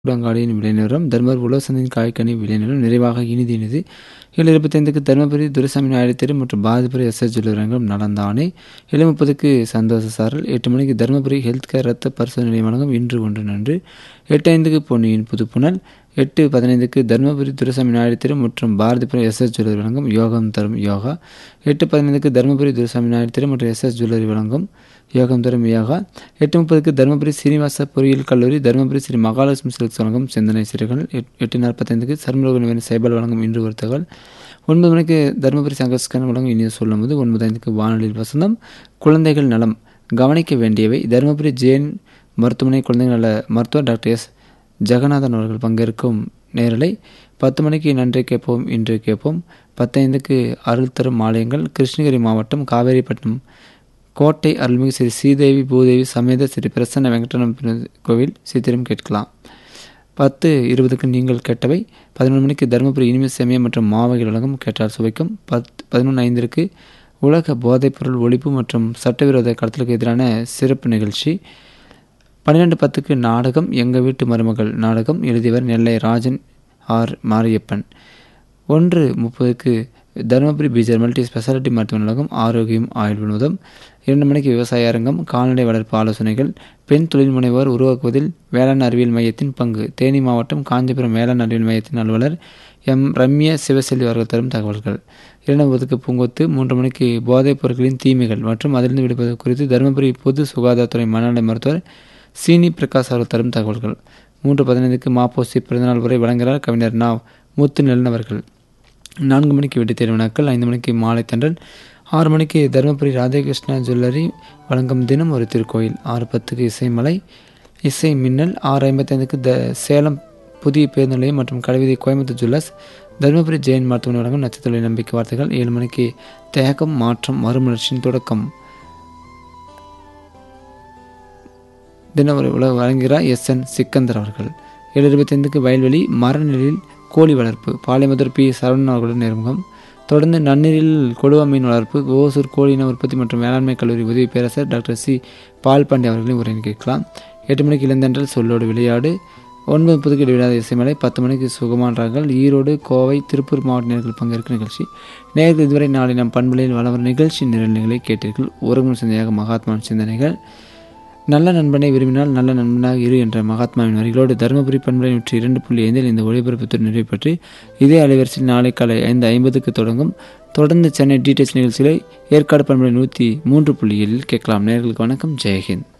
கூடங்காடியின் விளைநிலம் தர்மபுரி உலகசந்தையின் காய்கனி விளைநிலம் நிறைவாக இனிது இனிது ஏழு இருபத்தைந்துக்கு தருமபுரி துரைசாமி நாயுடு தெரு மற்றும் பாதிப்புரை எஸ் எஸ் ஜுவல்லரங்கம் நலந்தானே ஏழு முப்பதுக்கு சந்தோஷ சாரல் எட்டு மணிக்கு தருமபுரி ஹெல்த் கேர் ரத்த பரிசோதனை நிலையம் வழங்கும் இன்று ஒன்று நன்று எட்டு ஐந்துக்கு பொன்னியின் புதுப்புணல் எட்டு பதினைந்துக்கு தருமபுரி துரைசாமி நாயுடு தெரு மற்றும் பாரதிபுரம் எஸ் எஸ் ஜுவல்லரி வழங்கும் யோகம் தரும் யோகா எட்டு பதினைந்துக்கு தருமபுரி துரைசாமி நாயுடு தெரு மற்றும் எஸ் எஸ் ஜுவல்லரி வழங்கும் யோகம் தரும் யோகா எட்டு முப்பதுக்கு தருமபுரி சீனிவாச பொறியியல் கல்லூரி தருமபுரி ஸ்ரீ மகாலட்சுமி சில்க்ஸ் வழங்கும் சிந்தனை சிறுகள் எட்- எட்டு நாற்பத்தைந்துக்கு சர்மரோக நிவாரண சைபால் வழங்கும் இன்று ஒரு தகவல் ஒன்பது மணிக்கு தருமபுரி சங்கஸ்கரன் வழங்கும் இனிய சொல்லும்போது ஒன்பது ஐந்துக்கு வானொலியில் வசந்தம் குழந்தைகள் நலம் கவனிக்க வேண்டியவை தருமபுரி ஜேன் மருத்துவமனை குழந்தைகள் நல மருத்துவர் டாக்டர் எஸ் ஜெகநாதன் அவர்கள் பங்கேற்கும் நேரலை பத்து மணிக்கு நன்றி கேட்போம் இன்று கேட்போம் பத்தைந்துக்கு அருள் தரும் ஆலயங்கள் கிருஷ்ணகிரி மாவட்டம் காவேரிப்பட்டினம் கோட்டை அருள்மிகு ஸ்ரீ ஸ்ரீதேவி பூதேவி சமேத ஸ்ரீ பிரசன்ன வெங்கடனம் கோவில் சித்திரம் கேட்கலாம் பத்து இருபதுக்கு நீங்கள் கேட்டவை பதினொன்று மணிக்கு தருமபுரி இனிமை செமைய மற்றும் மாவகைகள் வழங்கும் கேட்டால் சுவைக்கும் பத் பதினொன்று ஐந்திற்கு உலக போதைப்பொருள் ஒழிப்பு மற்றும் சட்டவிரோத கடத்தலுக்கு எதிரான சிறப்பு நிகழ்ச்சி பன்னிரெண்டு பத்துக்கு நாடகம் எங்கள் வீட்டு மருமகள் நாடகம் எழுதியவர் நெல்லை ராஜன் ஆர் மாரியப்பன் ஒன்று முப்பதுக்கு தருமபுரி பீஜர் மல்டி ஸ்பெஷாலிட்டி மருத்துவ நலகம் ஆரோக்கியம் ஆயுள் வினோதம் இரண்டு மணிக்கு விவசாய அரங்கம் கால்நடை வளர்ப்பு ஆலோசனைகள் பெண் தொழில் முனைவோர் உருவாக்குவதில் வேளாண் அறிவியல் மையத்தின் பங்கு தேனி மாவட்டம் காஞ்சிபுரம் வேளாண் அறிவியல் மையத்தின் அலுவலர் எம் ரம்ய சிவசெல்வி அவர்கள் தரும் தகவல்கள் இரண்டு முப்பதுக்கு பூங்கொத்து மூன்று மணிக்கு போதைப் பொருட்களின் தீமைகள் மற்றும் அதிலிருந்து விடுப்பது குறித்து தருமபுரி பொது சுகாதாரத்துறை மனநல மருத்துவர் சீனி பிரகாஷ் அவர்கள் தரும் தகவல்கள் மூன்று பதினைந்துக்கு மாப்போசி பிறந்தநாள் உரை வழங்குகிறார் கவிஞர் நா முத்து நெல்லன் அவர்கள் நான்கு மணிக்கு வெட்டி தேர்வு நாட்கள் ஐந்து மணிக்கு மாலை தண்டல் ஆறு மணிக்கு தருமபுரி ராதாகிருஷ்ணா ஜுவல்லரி வழங்கும் தினம் ஒரு திருக்கோயில் ஆறு பத்துக்கு இசைமலை இசை மின்னல் ஆறு ஐம்பத்தைந்துக்கு த சேலம் புதிய பேருந்து நிலையம் மற்றும் கடைவீதி கோயம்புத்தூர் ஜுவல்லர்ஸ் தருமபுரி ஜெயின் மருத்துவமனை வழங்கும் நட்சத்திர நம்பிக்கை வார்த்தைகள் ஏழு மணிக்கு தேகம் மாற்றம் மறுமலர்ச்சியின் தொடக்கம் தின ஒரு உலக வழங்குகிறார் எஸ் என் சிக்கந்தர் அவர்கள் ஏழு இருபத்தைந்துக்கு வயல்வெளி மரநிலையில் கோழி வளர்ப்பு பாளையமுதர் பி சரவணன் அவர்களுடன் நேர்முகம் தொடர்ந்து நன்னீரில் கொடுவா மீன் வளர்ப்பு ஓசூர் கோழி இன உற்பத்தி மற்றும் வேளாண்மை கல்லூரி உதவி பேரரசர் டாக்டர் சி பால் பாண்டி அவர்களின் உரை கேட்கலாம் எட்டு மணிக்கு இளந்தென்றல் சொல்லோடு விளையாடு ஒன்பது முப்பதுக்கு இடைவிடாத இசைமலை பத்து மணிக்கு சுகமான்றார்கள் ஈரோடு கோவை திருப்பூர் மாவட்ட நேர்கள் பங்கேற்கும் நிகழ்ச்சி நேர்கள் இதுவரை நாளை நம் பண்பலையில் வளவர நிகழ்ச்சி நிரல்களை கேட்டீர்கள் ஒருங்கு சிந்தையாக மகாத்மாவின் சிந்தனைகள் நல்ல நண்பனை விரும்பினால் நல்ல நண்பனாக இரு என்ற மகாத்மாவின் வரிகளோடு தருமபுரி பண்பலை நூற்றி இரண்டு புள்ளி ஐந்தில் இந்த ஒளிபரப்புத்துறை நிறைவு பெற்று இதே அலைவரிசையில் நாளை காலை ஐந்து ஐம்பதுக்கு தொடங்கும் தொடர்ந்து சென்னை டிடிஎச் நிகழ்ச்சிகளை ஏற்காடு பண்பலை நூற்றி மூன்று புள்ளி ஏழில் கேட்கலாம் நேர்களுக்கு வணக்கம் ஜெயஹிந்த்